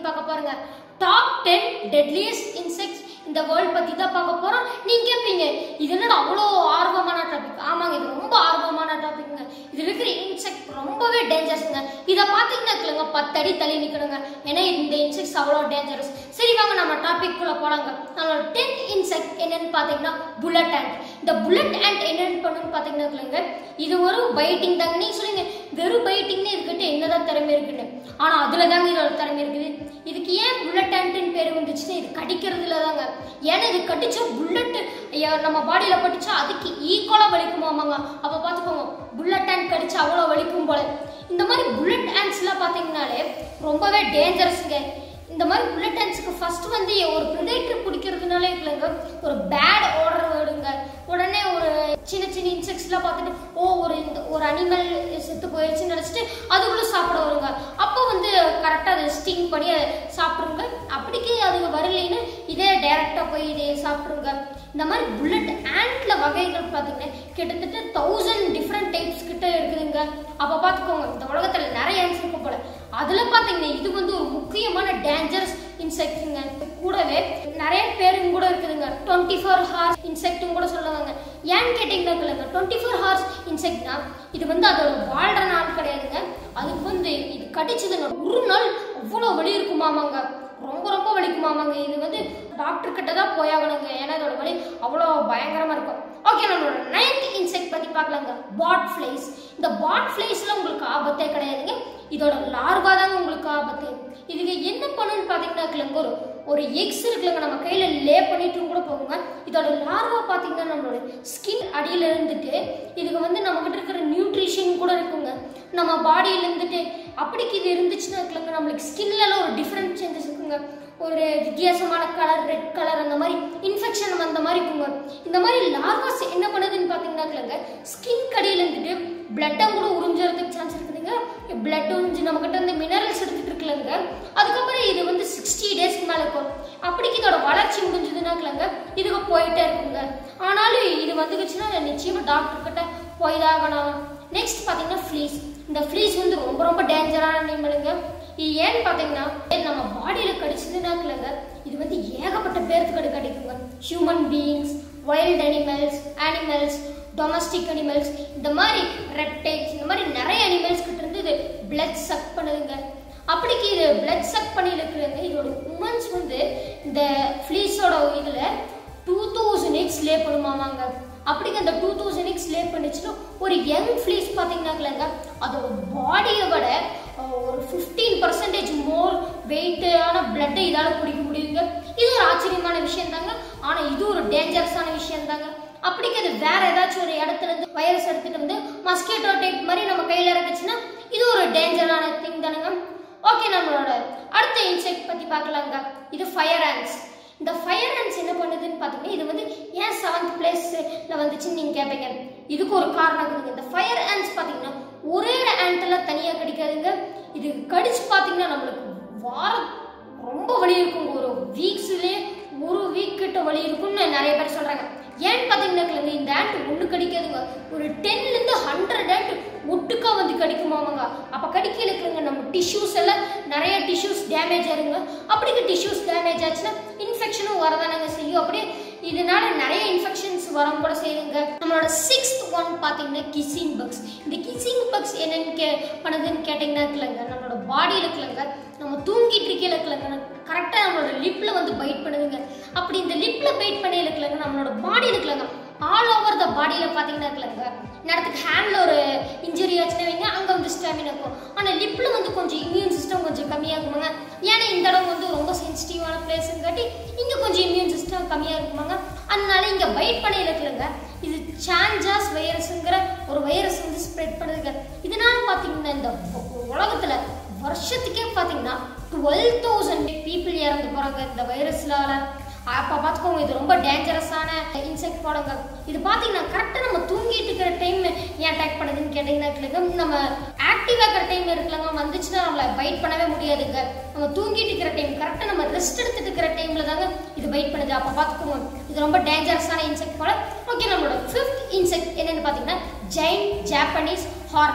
பார்க்க போறோங்க top ten deadliest insects இந்த வேர்ல்ட் பத்தி தான் பார்க்க போறோம் நீங்க கேட்பீங்க இது என்னடா அவ்வளோ ஆர்வமான டாபிக் ஆமாங்க இது ரொம்ப ஆர்வமான டாபிக்ங்க இது இருக்கிற இன்செக்ட் ரொம்பவே டேஞ்சரஸ்ங்க இதை பார்த்தீங்கன்னா இல்லைங்க பத்து அடி தள்ளி நிக்கணுங்க ஏன்னா இந்த இன்செக்ட்ஸ் அவ்வளோ டேஞ்சரஸ் சரி வாங்க நம்ம டாபிக் குள்ள போலாங்க நம்மளோட டென்த் இன்செக்ட் என்னன்னு பார்த்தீங்கன்னா புல்லட் ant இந்த புல்லட் ant என்னன்னு பண்ணுன்னு பார்த்தீங்கன்னா இல்லைங்க இது ஒரு பைட்டிங் தாங்க நீங்க சொல்லுங்க வெறும் பைட்டிங்னு இதுக்கிட்ட என்னதான் திறமை இருக்குன்னு ஆனா அதுல தாங்க இதோட திறமை இருக்குது இதுக்கு ஏன் புல்லட் ஆண்ட்னு பேர் வந்துச்சுன்னா இது கடிக்கிறதுல தாங்க ஏன்னா இது கடிச்சா புல்லட் நம்ம பாடியில பட்டுச்சா அதுக்கு ஈக்குவலா வலிக்குமாமாங்க அப்ப பாத்துக்கோங்க புல்லட் ஆண்ட் கடிச்சா அவ்வளோ வலிக்கும் போல இந்த மாதிரி புல்லட் ஆண்ட்ஸ்லாம் பார்த்தீங்கன்னாலே ரொம்பவே டேஞ்சரஸ்ங்க இந்த மாதிரி புல்லட் ஆண்ட்ஸ்க்கு ஃபர்ஸ்ட் வந்து ஒரு ப்ரிடேட்டர் பிடிக்கிறதுனாலே இல்லைங்க ஒரு பேட் ஆர்டர் வருங்க உடனே ஒரு சின்ன சின்ன இன்செக்ட்ஸ்லாம் பார்த்துட்டு ஓ ஒரு இந்த ஒரு அனிமல் செத்து போயிடுச்சுன்னு நினச்சிட்டு அதுக்குள்ள சாப்பிட வருங்க அப்போ வந்து கரெக்டாக அதை ஸ்டிங் பண்ணி அதை சாப்பிட்ருங்க அப்படிக்கு அது வரலைன்னு இதே டைரெக்டாக போய் இதை சாப்பிட்ருங்க இந்த மாதிரி புல்லட் ஆண்ட்ல வகைகள் பார்த்தீங்கன்னா கிட்டத்தட்ட தௌசண்ட் டிஃப்ரெண்ட் டைப்ஸ் கிட்ட இருக்குதுங்க அப்போ பார்த்துக்கோங்க இந்த உலகத்தில் நிறைய ஆன்ஸ் இருக்கு போல அதில் பார்த்தீங்கன்னா இது வந்து ஒரு முக்கியமான டேஞ்சரஸ் இன்செக்ட்ங்க கூடவே நிறைய பேருங்க கூட இருக்குதுங்க டுவெண்ட்டி ஃபோர் ஹார்ஸ் இன்செக்ட்டும் கூட சொல்லுவாங்க ஏன்னு கேட்டிங்கன்னா இல்லைங்க டுவெண்ட்டி ஃபோர் ஹார்ஸ் இன்செக்ட்னா இது வந்து அதோட வாழ்ற நாள் கிடையாதுங்க அதுக்கு வந்து இது கடிச்சதுன்னா ஒரு நாள் அவ்வளோ வலி இருக்குமாமாங்க ரொம்ப ரொம்ப வலிக்குமாமாங்க இது வந்து டாக்டர் கிட்ட தான் போயாகணுங்க ஏன்னா இதோட வலி அவ்வளோ பயங்கரமா இருக்கும் ஓகே நம்மளோட நைன்த் இன்செக்ட் பத்தி பார்க்கலாங்க பாட் ஃபிளைஸ் இந்த பாட் ஃபிளைஸ்ல உங்களுக்கு ஆபத்தே கிடையாதுங்க இதோட லார்வா தாங்க உங்களுக்கு ஆபத்து இதுக்கு என்ன பண்ணுன்னு பார்த்தீங்கன்னா இல்லைங்க ஒரு ஒரு எக்ஸ் இருக்குல்லங்க நம்ம கையில லே பண்ணிட்டும் கூட போகுங்க இதோட லார்வா பார்த்தீங்கன்னா நம்மளோட ஸ்கின் அடியில இருந்துட்டு இதுக்கு வந்து நம்ம கிட்ட இருக்கிற நியூட்ரிஷன் கூட இருக்குங்க நம்ம பாடியில இருந்துட்டு அப்படிக்கு இது இருந்துச்சுன்னா இல்லைங்க நம்மளுக்கு ஸ்கின்லலாம் ஒரு டிஃப்ரெண்ட் சேஞ்சஸ் இருக்குங்க ஒரு வித்தியாசமான கலர் ரெட் கலர் அந்த மாதிரி இன்ஃபெக்ஷன் வந்த மாதிரி இருக்குங்க இந்த மாதிரி லார்வாஸ் என்ன பண்ணுதுன்னு பார்த்தீங்கன்னா இல்லைங்க ஸ்கின் கடியில இருந்துட்டு பிளட்டம் கூட உறிஞ்சுறதுக்கு சான்ஸ் இருக்குதுங்க பிளட் உறிஞ்சு நம்ம கிட்ட இருந்து மினரல்ஸ் எடுத்துட்டு இருக்குல்லங்க அதுக்கப்புறம் இது வந்து சிக்ஸ்டி டேஸ்க்கு மேலே இருக்கும் அப்படிக்கு இதோட வளர்ச்சி முடிஞ்சதுன்னா இல்லைங்க இதுக்கு போயிட்டே இருக்குங்க ஆனாலும் இது வந்துச்சுன்னா நிச்சயமா டாக்டர் கிட்ட போய் தான் ஆகணும் நெக்ஸ்ட் பார்த்தீங்கன்னா ஃப்ளீஸ் இந்த ஃப்ளீஸ் வந்து ரொம்ப ரொம்ப டேஞ்சரான அனிமலுங்க இது ஏன்னு பார்த்தீங்கன்னா நம்ம பாடியில் கடிச்சதுன்னா இல்லைங்க இது வந்து ஏகப்பட்ட பேருக்கு கடி கடிக்குங்க human beings wild animals animals domestic animals இந்த மாதிரி ரெப்டைல்ஸ் இந்த மாதிரி நிறைய அனிமல்ஸ் கிட்ட இருந்து இது பிளட் சக் பண்ணுதுங்க அப்படிக்கு இது பிளட் சக் பண்ணி இருக்கிறது இதோட உமன்ஸ் வந்து இந்த ஃப்ளீஸோட இதில் டூ தௌசண்ட் எக்ஸ் லே பண்ணுமாமாங்க அப்படிங்க அந்த டூ தௌசண்ட் எக்ஸ் லே பண்ணிச்சுன்னா ஒரு யங் ஃப்ளீஸ் பார்த்தீங்கன்னாக்கலங்க அதோட பாடியை விட ஒரு ஃபிஃப்டீன் பர்சன்டேஜ் மோர் வெயிட்டான பிளட்டை இதால் குடிக்க முடியுங்க இது ஒரு ஆச்சரியமான விஷயம் தாங்க ஆனால் இது ஒரு டேஞ்சரஸான விஷயம் தாங்க அப்படிக்கு அது வேற ஏதாச்சும் ஒரு இடத்துல இருந்து வைரஸ் எடுத்துட்டு வந்து மஸ்கேட்டோ டைப் மாதிரி நம்ம கையில் இருந்துச்சுன்னா இது ஒரு டேஞ்சரான திங் தானுங்க ஓகே நம்மளோட அடுத்த இன்செக்ட் பற்றி பார்க்கலாங்க இது ஃபயர் ஆன்ஸ் இந்த ஃபயர் ஆன்ஸ் என்ன பண்ணுதுன்னு பார்த்தீங்கன்னா இது வந்து ஏன் செவன்த் பிளேஸ்ல வந்துச்சுன்னு நீங்கள் கேட்பீங்க இதுக்கு ஒரு காரணம் இருக்குதுங்க இந்த ஃபயர் ஆன்ஸ் பார்த்தீங்கன்னா ஒரே ஆண்டெல்லாம் தனியாக கடிக்காதுங்க இது கடிச்சு பார்த்தீங்கன்னா நம்மளுக்கு வாரம் ரொம்ப வலி இருக்குங்க ஒரு வீக்ஸ்லேயே ஒரு வீக் கிட்ட வலி இருக்கும்னு நிறைய பேர் சொல்கிறாங்க ஏன்னு பார்த்தீங்கன்னா இந்த ஆண்ட் ஒன்று கடிக்காதுங்க ஒரு டென்லேருந்து ஹண்ட்ரட் ஆண்ட் ஒட்டுக்கா வந்து கடிக்குமாமாங்க அப்போ கடிக்க இருக்குங்க நம்ம டிஷ்யூஸ் எல்லாம் நிறைய டிஷ்யூஸ் டேமேஜ் ஆகுங்க அப்படிக்கு டிஷ்யூஸ் டேமேஜ் ஆச்சுன்னா இன்ஃபெக்ஷனும் வரதானங்க செய்யும் அப்படியே இதனால நிறைய இன்ஃபெக்ஷன்ஸ் வரும் கூட செய்யுங்க நம்மளோட சிக்ஸ்த் ஒன் பார்த்தீங்கன்னா கிசிங் பக்ஸ் இந்த கிசிங் பக்ஸ் என்னன்னு கே பண்ணுதுன்னு கேட்டிங்கன்னா இருக்குல்லங்க நம்மளோட பாடியில் இருக்குல்லங்க நம்ம தூங்கிட்டு இருக்கையில இருக்குல்லங்க கரெக்டாக நம்மளோட லிப்பில் வந்து பைட் பண்ணுதுங்க அப்படி இந்த லிப்பில் பைட் பண்ணி இருக்குல்லங்க நம்மளோட பாடியில் இருக்குல்லங்க ஆல் ஓவர் த பாடியில் பார்த்தீங்கன்னா இருக்குல்லங்க நேரத்துக்கு ஹேண்டில் ஒரு இன்ஜுரி ஆச்சுன்னா வைங்க அங்கே வந்து ஸ்டாமினா இருக்கும் ஆனால் லிப்பில் வந்து கொஞ்சம் இம்யூன் சிஸ்டம் கொஞ்சம் கம்மியாகுமாங்க ஏன்னா இந்த இடம் வந்து ரொம்ப சென்சிட்டிவான பிளேஸ்ங்காட்டி இங்கே கொஞ்சம் இம்யூன் சிஸ்டம் கம்மியாக இருக்குமாங்க அதனால இங்கே பைட் பண்ணி இருக்குல்லங்க இது சான்ஜாஸ் வைரஸுங்கிற ஒரு வைரஸ் வந்து ஸ்ப்ரெட் பண்ணுதுங்க இதனால பார்த்தீங்கன்னா இந்த உலகத்தில் வருஷத்துக்கே பார்த்தீங்கன்னா டுவெல் தௌசண்ட் பீப்புள் இறந்து போகிறாங்க இந்த வைரஸ்லால அப்போ பார்த்துக்கோங்க இது ரொம்ப டேஞ்சரஸான இன்செக்ட் போடுங்க இது பார்த்தீங்கன்னா கரெக்டாக நம்ம தூங்கிட்டு இருக்கிற டைம் ஏன் அட்டாக் பண்ணுதுன்னு கேட்டிங்கன்னா நம்ம ஆக்டிவாக இருக்கிற டைம் இருக்கலங்க வந்துச்சுன்னா நம்மளை பைட் பண்ணவே முடியாதுங்க நம்ம தூங்கிட்டு இருக்கிற டைம் கரெக்டாக நம்ம ரெஸ்ட் எடுத்துட்டு இருக்கிற டைமில் தாங்க இது பைட் பண்ணுது அப்போ பார்த்துக்கோங்க இது ரொம்ப டேஞ்சரஸான இன்செக்ட் போல ஓகே நம்மளோட ஃபிஃப்த் இன்செக்ட் என்னன்னு பார்த்தீங்கன்னா ஜெயின் ஜாப்பனீஸ் ஹார்னட்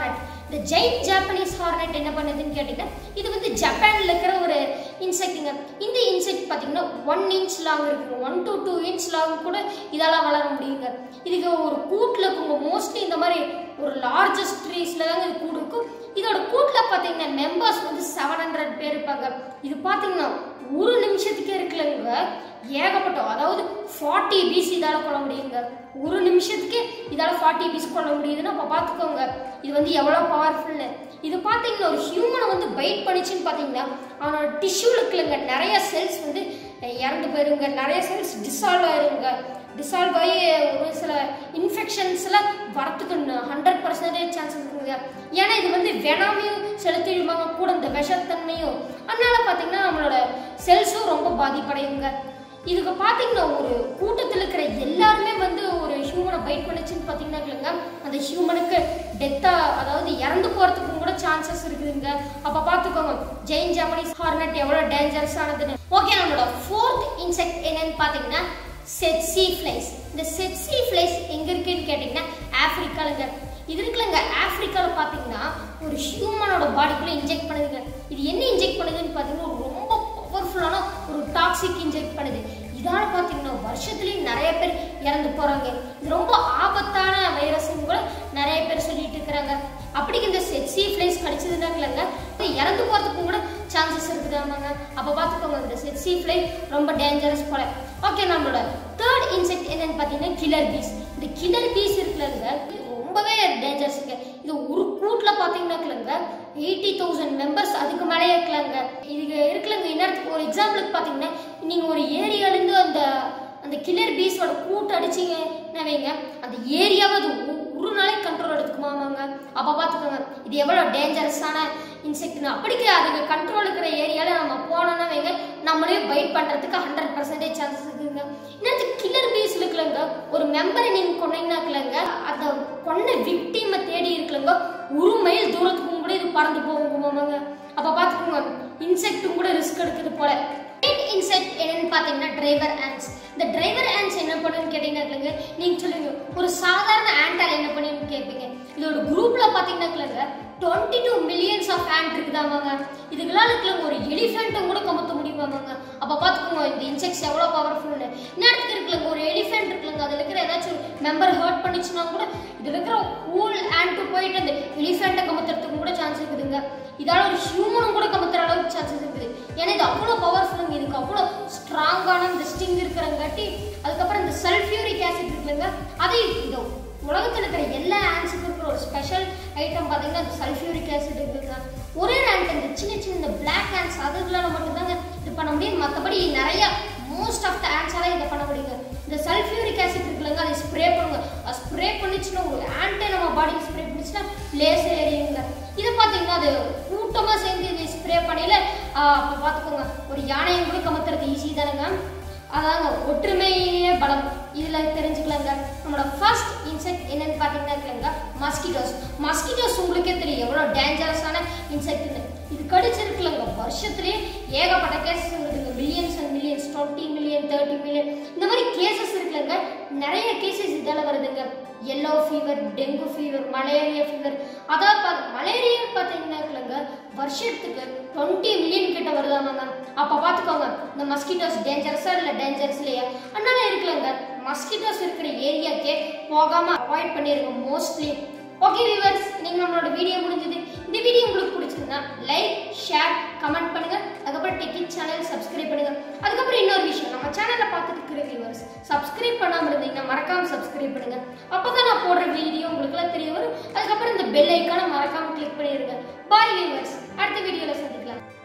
இந்த ஜெயின் ஜாப்பனீஸ் ஹார்னெட் என்ன பண்ணுதுன்னு கேட்டிங்கன்னா இது வந்து ஜப்பான்ல இருக்கிற ஒரு இன்செக்ட்டுங்க இந்த இன்செக்ட் பார்த்தீங்கன்னா ஒன் இன்ச் லாங் இருக்குங்க one to two inch long கூட இதால வளர முடியுங்க இதுக்கு ஒரு கூட்டில் இருக்குங்க மோஸ்ட்லி இந்த மாதிரி ஒரு லார்ஜஸ்ட் ட்ரீஸில் தாங்க இது கூடு இருக்கும் இதோட கூட்டில் பார்த்தீங்கன்னா மெம்பர்ஸ் வந்து செவன் ஹண்ட்ரட் பேர் இருப்பாங்க இது பார்த்தீங்கன்னா ஒரு நிமிஷத்துக்கே இருக்குல்லங்க ஏகப்பட்ட அதாவது ஃபார்ட்டி பீஸ் இதால் கொள்ள முடியுங்க ஒரு நிமிஷத்துக்கே இதால் ஃபார்ட்டி பீஸ் கொள்ள முடியுதுன்னா அப்போ பார்த்துக்கோங்க இது வந்து எவ்வளோ பவர்ஃபுல்னு இது பார்த்தீங்கன்னா ஒரு ஹியூமனை வந்து பைட் பண்ணிச்சுன்னு பார்த்தீங்கன்னா அவனோட டிஷ்யூல இருக்குல்லங்க நிறைய செல்ஸ் வந்து இறந்து போயிருங்க நிறைய செல்ஸ் டிசால்வ் ஆயிருங்க டிசால்வ் ஆகி ஒரு சில இன்ஃபெக்ஷன்ஸ்லாம் வரத்துக்கு ஹண்ட்ரட் பர்சன்டேஜ் சான்சஸ் இருக்குங்க ஏன்னா இது வந்து வெனாமையும் செலுத்திடுவாங்க கூட இந்த விஷத்தன்மையும் அதனால பார்த்தீங்கன்னா நம்மளோட செல்ஸும் ரொம்ப பாதிப்படையுங்க இதுக்கு பார்த்தீங்கன்னா ஒரு கூட்டத்தில் இருக்கிற எல்லாருமே வந்து ஒரு ஹியூமனை பைட் பண்ணுச்சுன்னு பார்த்தீங்கன்னா இல்லைங்க அந்த ஹியூமனுக்கு டெத்தா அதாவது இறந்து போகிறதுக்கும் கூட சான்சஸ் இருக்குதுங்க அப்போ பார்த்துக்கோங்க ஜெயின் ஜாப்பனீஸ் ஹார்னட் எவ்வளோ டேஞ்சரஸ் ஆனதுன்னு ஓகே நம்மளோட ஃபோர்த் இன்செக்ட் என்னன்னு பார்த்தீங்கன்னா செட்சி ஃப்ளைஸ் இந்த செட்சி ஃப்ளைஸ் எங்கே இருக்குன்னு கேட்டிங்கன்னா ஆஃப்ரிக்காலங்க இது இருக்குல்லங்க ஆஃப்ரிக்காவில் பார்த்தீங்கன்னா ஒரு ஹியூமனோட பாடிக்குள்ளே இன்ஜெக்ட் பண்ணுதுங்க இது என்ன இன்ஜெக்ட் பண்ணுதுன்னு பார்த்தீங்கன்னா ரொம்ப பவர்ஃபுல்லான ஒரு டாக்ஸிக் இன்ஜெக்ட் பண்ணுது இதால பார்த்தீங்கன்னா வருஷத்துலேயும் நிறைய பேர் இறந்து போகிறாங்க இது ரொம்ப ஆபத்தான வைரஸ்னு கூட நிறைய பேர் சொல்லிட்டு இருக்கிறாங்க அப்படி இந்த செட்சி ஃப்ளைஸ் கடிச்சதுனாங்களங்க இறந்து போகிறதுக்கும் கூட சான்சஸ் இருக்குது ஆமாங்க அப்போ பார்த்துக்கோங்க இந்த செட்சி ஃப்ளை ரொம்ப டேஞ்சரஸ் போல ஓகே நம்மளோட தேர்ட் இன்செக்ட் என்னன்னு பார்த்தீங்கன்னா கில்லர் பீஸ் இந்த கில்லர் பீஸ் இருக்குல்லங்க இது ரொம்பவே டேஞ்சரஸுங்க இது ஒரு கூட்டில் பார்த்தீங்கன்னாக்கலங்க எயிட்டி தௌசண்ட் மெம்பர்ஸ் அதுக்கு மேலே இருக்கலாங்க இதுக்கு இருக்குல்லங்க இன்னொரு ஒரு எக்ஸாம்பிளுக்கு பார்த்தீங்கன்னா நீங்கள் ஒரு ஏரியாலேருந்து அந்த அந்த கில்லர் பீஸோட கூட்டு அடிச்சிங்கன்னா வைங்க அந்த ஏரியாவை அது ஒ- ஒரு நாளைக்கு கண்ட்ரோல் எடுத்துக்குமாமாங்க அப்போ பார்த்துக்கோங்க இது எவ்வளோ டேஞ்சரஸான இன்செக்ட்னு அப்படிக்கு அதுக்கு கண்ட்ரோல் இருக்கிற ஏரியாவில் நம்ம போனோம்னா வைங்க நம்மளே பைட் பண்ணுறதுக்கு ஹண்ட்ரட் பர்சன்டேஜ் சான்சஸ் இருக்குங்க இன்னொரு கில்லர் பீஸ் இருக்குல்லங்க ஒரு மெம்பரை நீங்கள் கொண்டீங்கன்னாக்கலங்க அந்த கொன்ன விக்டிமை தேடி இருக்குல்லங்க ஒரு மைல் தூரத்துக்கும் கூட இது பறந்து போகுமாமாங்க அப்போ பார்த்துக்கோங்க இன்செக்ட்டும் கூட ரிஸ்க் எடுக்குது போல இன்செக்ட் என்னன்னு பார்த்தீங்கன்னா டிரைவர் ஆன்ஸ் இந்த டிரைவர் ஆன்ஸ் என்ன பண்ணுன்னு கேட்டீங்கன்னா நீங்க சொல்லுங்க ஒரு சாதாரண ஆண்டால் என்ன பண்ணுன்னு கேட்பீங்க இதோட குரூப்ல பார்த்தீங்கன்னாக்கலங்க twenty two millions of ant இருக்குதாமாங்க இதுக்கெல்லாம் இருக்குல்லங்க ஒரு எலிஃபெண்ட்டும் கூட கமுத்த முடியுமாமாங்க அப்போ பார்த்துக்கோங்க இந்த இன்செக்ட்ஸ் எவ்வளோ பவர்ஃபுல்னு இன்னத்துக்கு இருக்குல்லங்க ஒரு எலிஃபெண்ட் இருக்குல்லங்க அதில் இருக்கிற ஏதாச்சும் மெம்பர் ஹர்ட் பண்ணிச்சுன்னா கூட இதில் இருக்கிற ஹூல் ஆண்ட் போயிட்டு அந்த எலிஃபெண்ட்டை கமுத்துறதுக்கு கூட சான்ஸ் இருக்குதுங்க இதால ஒரு ஹியூமனும் கூட கமுத்துற அளவுக்கு சான்சஸ் இருக்குது ஏன்னா இது அவ்வளோ பவர்ஃபுல்லுங்க இதுக்கு அவ்வளோ ஸ்ட்ராங்கான இந்த ஸ்டிங் இருக்கிறங்காட்டி அதுக்கப்புறம் இந்த சல்ஃபியூரிக் ஆசிட் இருக்குல்லங்க அதை இது உலகத்தில் இருக்கிற எல்லா ஆன்ஸுக்கும் இருக்கிற ஒரு ஸ்பெஷல் ஐட்டம் பார்த்தீங்கன்னா அந்த சல்ஃபியூரிக் ஆசிட் இருக்குங்க ஒரே ஆண்ட் இந்த சின்ன சின்ன இந்த பிளாக் ஆன்ஸ் அதுக்குள்ளால மட்டும்தாங்க இது பண்ண முடியும் மற்றபடி நிறைய மோஸ்ட் ஆஃப் த ஆன்ஸால இதை பண்ண முடியுங்க இந்த சல்ஃபியூரிக் ஆசிட் இருக்குல்லங்க அதை ஸ்ப்ரே பண்ணுங்க அது ஸ்ப்ரே பண்ணிச்சுன்னா ஒரு ஆன்டே நம்ம பாடிக்கு ஸ்ப்ரே பண்ணிச்சுன்னா லேசர் எரியுங்க இதை பார்த்தீங்கன்னா அது கூட்டமாக சேர்ந்து இது ஸ்ப்ரே பண்ணையில் அப்போ பார்த்துக்கோங்க ஒரு யானையும் கூட கமத்துறது ஈஸி தானுங்க அதாங்க ஒற்றுமையே பலம் இதில் தெரிஞ்சுக்கலாங்க நம்மளோட ஃபர்ஸ்ட் இன்செக்ட் என்னன்னு பார்த்தீங்கன்னா மஸ்கிட்டோஸ் மஸ்கிட்டோஸ் உங்களுக்கே தெரியும் எவ்வளோ டேஞ்சரஸான இன்செக்ட்னு இது கடிச்சிருக்குலங்க வருஷத்துலேயே ஏகப்பட்ட கேசஸ் இருக்குதுங்க millions and millions twenty million thirty million இந்த மாதிரி கேசஸ் இருக்குல்லங்க நிறைய கேசஸ் இதால் வருதுங்க yellow fever dengue fever malaria fever அதாவது பார்த்து மலேரியா பார்த்தீங்கன்னாக்கலங்க வருஷத்துக்கு டுவெண்ட்டி மில்லியன் கிட்ட வருதாமாங்க அப்போ பார்த்துக்கோங்க இந்த மஸ்கிட்டோஸ் டேஞ்சரஸா இல்லை டேஞ்சரஸ் இல்லையா அதனால இருக்குல்லங்க மஸ்கிட்டோஸ் இருக்கிற ஏரியாக்கே போகாம அவாய்ட் பண்ணிருங்க மோஸ்ட்லி ஓகே வியூவர்ஸ் நீங்கள் நம்மளோட வீடியோ முடிஞ்சது இந்த வீடியோ உங்களுக்கு பிடிச்சிருந்தா லைக் ஷேர் கமெண்ட் பண்ணுங்க அதுக்கப்புறம் டெக்கிட் சேனல் சப்ஸ்கிரைப் பண்ணுங்க அதுக்கப்புறம் இன்னொரு விஷயம் நம்ம சேனலை பார்த்துட்டு இருக்கிற வியூவர்ஸ் சப்ஸ்கிரைப் பண்ணாமல் இருந்தீங்கன்னா மறக்காம சப்ஸ்கிரைப் பண்ணுங்க அப்பதான் நான் போடுற வீடியோ உங்களுக்குலாம் தெரிய வரும் அதுக்கப்புறம் இந்த பெல் ஐக்கானை மறக்காம கிளிக் பண்ணிடுங்க பாய் வியூவர்ஸ் அடுத்த வீடியோவில் சந்திக்கலாம்